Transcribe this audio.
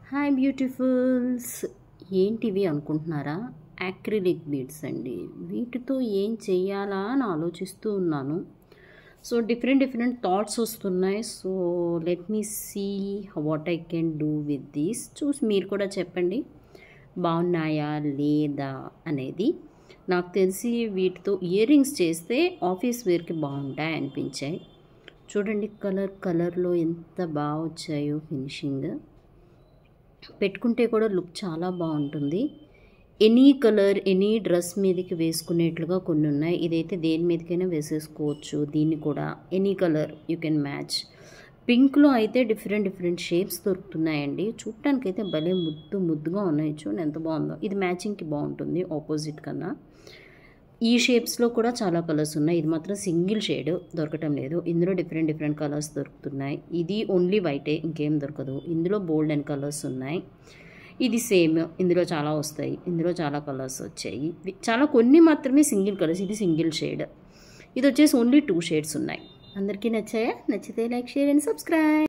hi beautifuls ఏంటివి అనుకుంటున్నారా acrylic beads అండి వీటితో ఏం చెయ్యాలా అని ఆలోచిస్తూ ఉన్నాను సో డిఫరెంట్ డిఫరెంట్ థాట్స్ వస్తున్నాయి so let me see what I can do with these చూసి మీరు కూడా చెప్పండి బాగున్నాయా లేదా అనేది నాకు తెలిసి వీటితో ఇయర్ రింగ్స్ చేస్తే ఆఫీస్ వేర్కి బాగుంటాయి అనిపించాయి చూడండి కలర్ కలర్లో ఎంత బాగా వచ్చాయో ఫినిషింగ్ పెట్టుకుంటే కూడా లుక్ చాలా బాగుంటుంది ఎనీ కలర్ ఎనీ డ్రెస్ మీదకి వేసుకునేట్లుగా కొన్ని ఉన్నాయి ఇదైతే దేని మీదకైనా వేసేసుకోవచ్చు దీన్ని కూడా any colour you can match పింక్లో అయితే డిఫరెంట్ డిఫరెంట్ షేప్స్ దొరుకుతున్నాయండి చూడటానికి అయితే భలే ముద్దు ముద్దుగా ఉన్నాయి చూడండి ఎంత బాగుందో ఇది మ్యాచింగ్కి బాగుంటుంది ఆపోజిట్ కన్నా ఈ షేప్స్లో కూడా చాలా కలర్స్ ఉన్నాయి ఇది మాత్రం సింగిల్ షేడ్ దొరకటం లేదు ఇందులో డిఫరెంట్ డిఫరెంట్ కలర్స్ దొరుకుతున్నాయి ఇది ఓన్లీ వైటే ఇంకేం దొరకదు ఇందులో బోల్డ్ అండ్ కలర్స్ ఉన్నాయి ఇది సేమ్ ఇందులో చాలా వస్తాయి ఇందులో చాలా కలర్స్ వచ్చాయి చాలా కొన్ని మాత్రమే సింగిల్ కలర్స్ ఇది సింగిల్ షేడ్ ఇది వచ్చేసి ఓన్లీ టూ షేడ్స్ ఉన్నాయి అందరికీ నచ్చాయా నచ్చితే లైక్ షేర్ అండ్ సబ్స్క్రైబ్